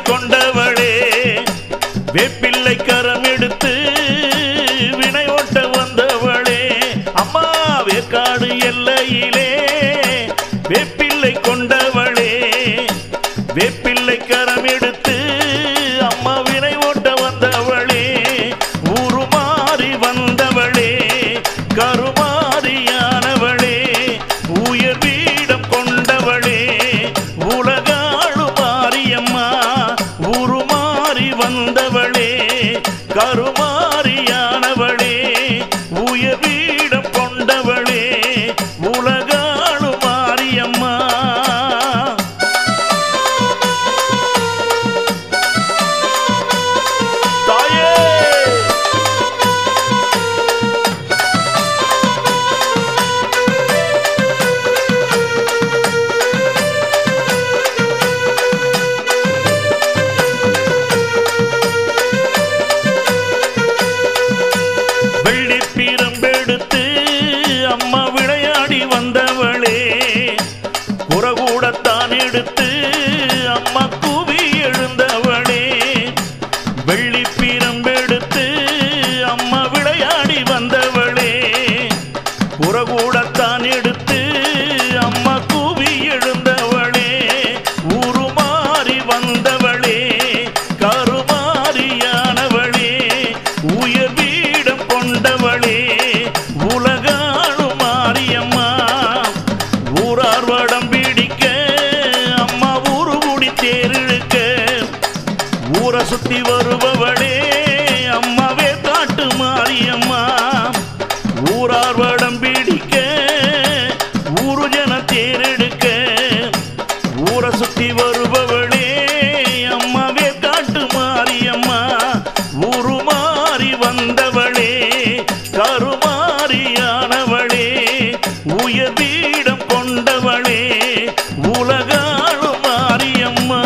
கொண்டவளே வேப்பிள்ளை கரம் எடுத்து வினை ஓட்ட வந்தவளே அம்மா வேக்காடு எல்லையிலே வேப்பிள்ளை கொண்டவளே வேப்பிள்ளை கரம் எடுத்து அம்மா வினை ஓட்ட வந்தவளே உருமாறி வந்தவளே கருமாறியானவளே உயர் வீடம் கொண்டவளே உலகாளு மாரியம்மா உருமாறி வந்தவளே கருமாறியானவளே உயர் வீடம் கொண்டவளே உலகாளு மாரியம்மா தாயே வெள்ளி பிரம்பெடுத்து அம்மா விளையாடி வந்தவளே குறகூடத்தான் எடுத்து அம்மா கூவி எழுந்தவளே வெள்ளி பிரம்பெடுத்து அம்மா விளையாடி வந்தவளே குறகூடத்தான் எடுத்து அம்மா கூவி எழுந்தவளே உருமாறி வந்தவளே கருமாறியானவளே உயர் வீடம் கொண்டவளே உலகாளு மாரியம்மா ஊரார் வடம் பிடிக்க அம்மா ஊரு கூடி தேரிழுக்க ஊரை சுத்தி வருபவளே அம்மாவே காட்டு மாரியம்மா ஊரார் வடம் பிடிக்க ஊரு ஜன தேரெடுக்க ஊரை சுத்தி வருபவளே அம்மாவே காட்டு மாரியம்மா ஊரு மாறி வந்தவளே கருமாறியானவளே உயர் வீடம் கொண்டவளே உலகாளு மாரியம்மா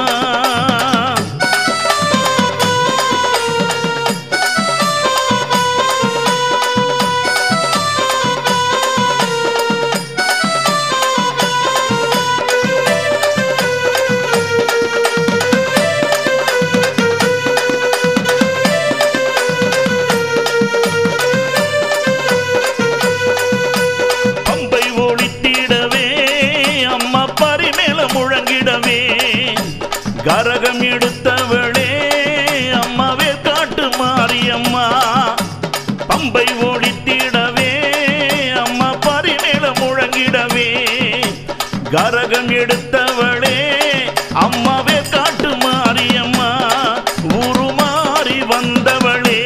பம்பை ஒளித்திடவே அம்மா பரிமேல முழங்கிடவே கரகம் எடுத்தவளே அம்மாவே காட்டு மாரியம்மா பம்பை ஒளித்திடவே அம்மா பரிமேல முழங்கிடவே கரகம் எடுத்தவளே அம்மாவே காட்டு மாரியம்மா உருமாறி வந்தவளே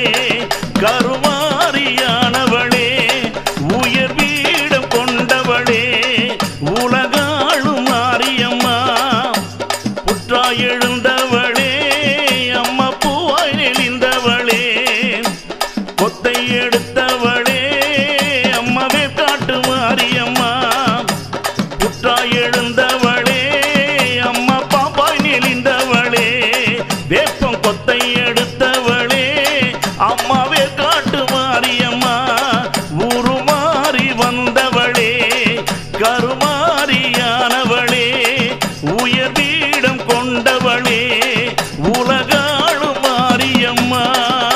கருமாறியானவளே உயர் வீடம் கொண்டவளே உலகாளு மாரியம்மா புற்றாய் எழுந்தவளே அம்மா பூவாய் நெளிந்தவளே கொத்தை எடுத்தவளே அம்மாவே காட்டு மாரியம்மா புற்றாய் எழுந்தவளே அம்மா பாப்பாய் நெளிந்தவளே வேப்பம் கொத்தை எடுத்தவளே அம்மாவே காட்டு மாரியம்மா உருமாறி வந்தவளே கருமாறியானவளே உயர் வீடம் கொண்டவளே உலகாளு மாரியம்மா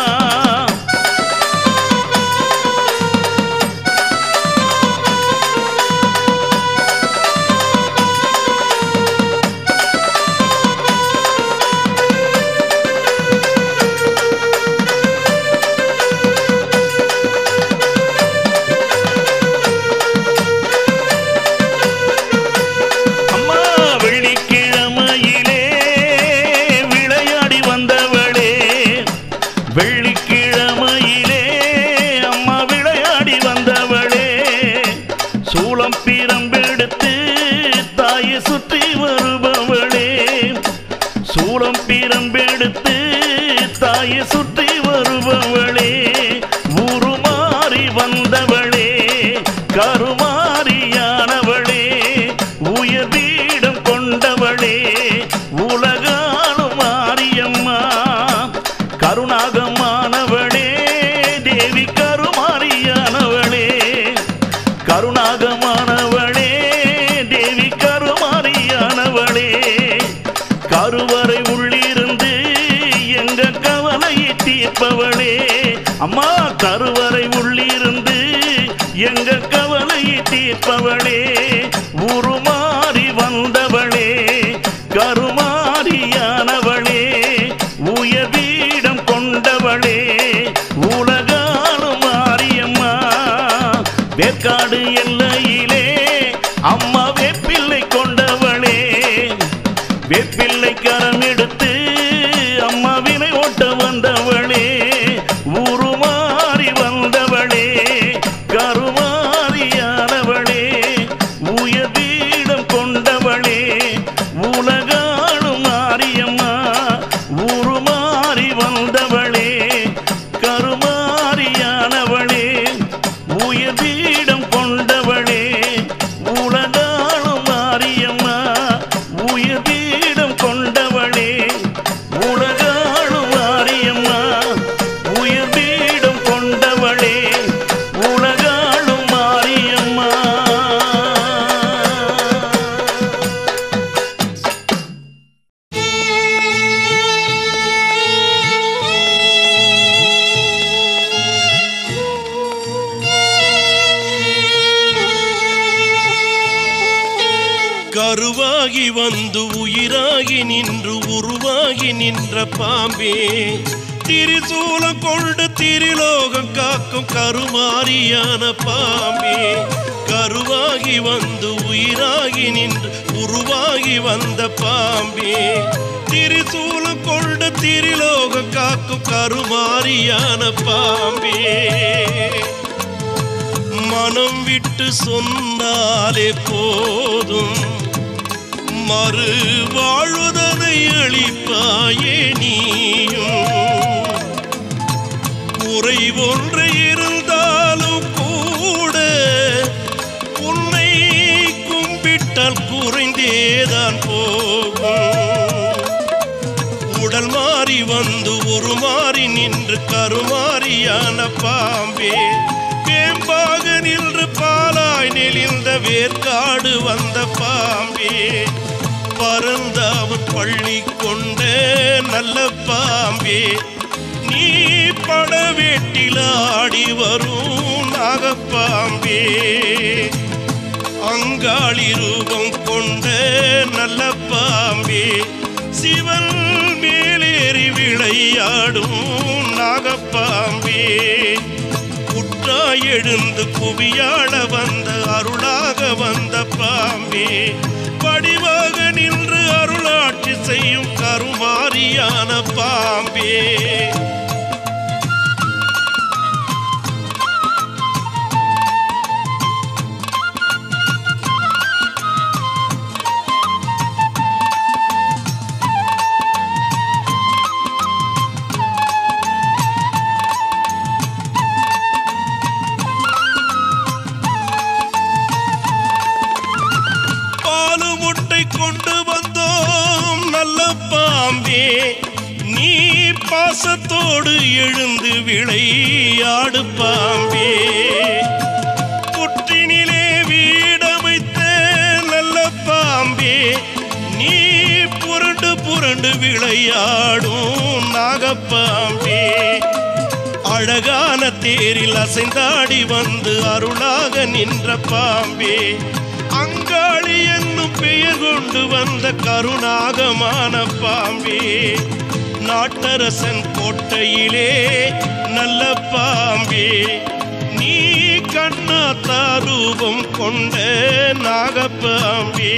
அம்மா வெள்ளிக்கிழமையிலே விளையாடி வந்தவளே வெள்ளிக்கிழமையிலே அம்மா விளையாடி வந்தவளே சூளம் பிரம்பெடுத்து தாயை சுற்றி வருபவளே சூளம் பிரம்பெடுத்து தாயை சுற்றி வருபவளே உருமாறி வந்தவளே கருமாறியானவளே உயர் வீடம் கொண்டவளே உலகாளு மாரியம்மா கருணாகமானவளே தேவி கருமாரியானவளே கருணாகமானவளே தேவி கருமாரியானவளே கருவறை உள்ளிருந்து தீர்ப்பவளே அம்மா கருவறை உள்ளிருந்து எங்க கவலையை தீர்ப்பவளே உருமாறி வந்தவளே கருமாரியானவளே உயர் வீடம் கொண்டவளே உலகாலும் மாரியம்மா வேற்காடு எல்லையிலே அம்மா வேப்பிள்ளை கொண்டவளே வேப்பிள்ளை கரம் எடுத்து அம்மாவினை ஓட்ட வந்தவளே உருமாறி வந்தவளே கருமாரியானவளே உயர் வீடம் கொண்டவளே உலகாளும் மாரியம்மா உருமாறி வந்தவளே கருமாரியானவளே உயர் வீடம் கொண்டவளே உலகாளும் மாரியம்மா உயர் வீடம் கொண்டவளே உலகாளும் மாரியம்மா உயர் வீடம் கொண்டவளே உலகாளும் மாரியம்மா கருவாகி வந்து உயிராகி நின்று உருவாகி நின்ற பாம்பே திரிசூலம் கொண்டு திரிலோகம் காக்கும் கருமாரியான பாம்பே கருவாகி வந்து உயிராகி நின்று உருவாகி வந்த பாம்பே திரிசூலம் கொண்டு திரிலோகம் காக்கும் கருமாரியான பாம்பே மனம் விட்டு சொன்னாலே போதும் மறு வாழ்வதை அளிப்பாயே நீயும் குறை ஒன்று இருந்தாலும் கூட உன்னை கும்பிட்டால் குறைந்தேதான் போகும் உடல் மாறி வந்து ஒரு மாறி நின்று கருமாறியான பாம்பே வேம்பாக நின்று பாலாய் நெளிந்த வேர்க்காடு வந்த பாம்பே பரந்தாவன் பள்ளி கொண்ட நல்ல பாம்பே நீ படவேட்டில் ஆடி வரும் நாகப்பாம்பே அங்காளி ரூபம் கொண்ட நல்ல பாம்பே சிவன் மேலேறி விளையாடும் நாகப்பாம்பே குற்றாய் எழுந்து குவியாட வந்த அருளாக வந்த பாம்பே வடிவாக நின்று அருளாட்சி செய்யும் கருமாரியான பாம்பே பாலு முட்டை கொண்டு வந்தோம் நல்ல பாம்பே நீ பாசத்தோடு எழுந்து விளையாடு பாம்பே புற்றினிலே வீடமைத்த நல்ல பாம்பே நீ புரண்டு புரண்டு விளையாடும் நாகப்பாம்பே அழகான தேரில் அசைந்தாடி வந்து அருளாக நின்ற பாம்பே அங்காளி என்னும் பெயர் கொண்டு வந்த கருணாகமான பாம்பே நாட்டரசன் கோட்டையிலே நல்ல பாம்பே நீ கண்ணாத்தா ரூபம் கொண்ட நாகப்பாம்பே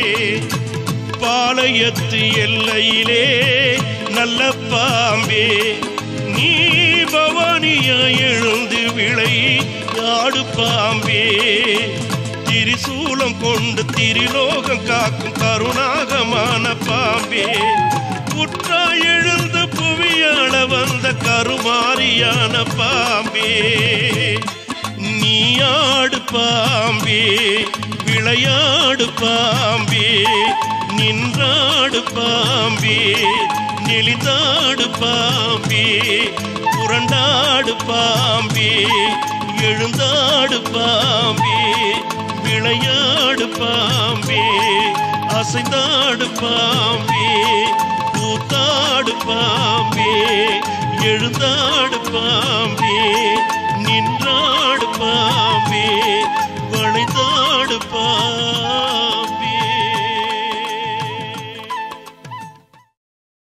பாளையத்து எல்லையிலே நல்ல பாம்பே நீ பவானியா எழுந்து விளை ஆடு பாம்பே திரிசூலம் கொண்டு திரிலோகம் காக்கும் கருணாகமான பாம்பே குற்றா எழுந்து புவியாள வந்த கருமாரியான பாம்பே நீ ஆடு பாம்பே விளையாடு பாம்பே நின்றாடு பாம்பே நெளிந்தாடு பாம்பே புரண்டாடு பாம்பே எழுந்தாடு பாம்பே விளையாடு பாம்பே அசைந்தாடு பாம்பே கூத்தாடு பாம்பே எழுந்தாடு பாம்பே நின்றாடு பாம்பே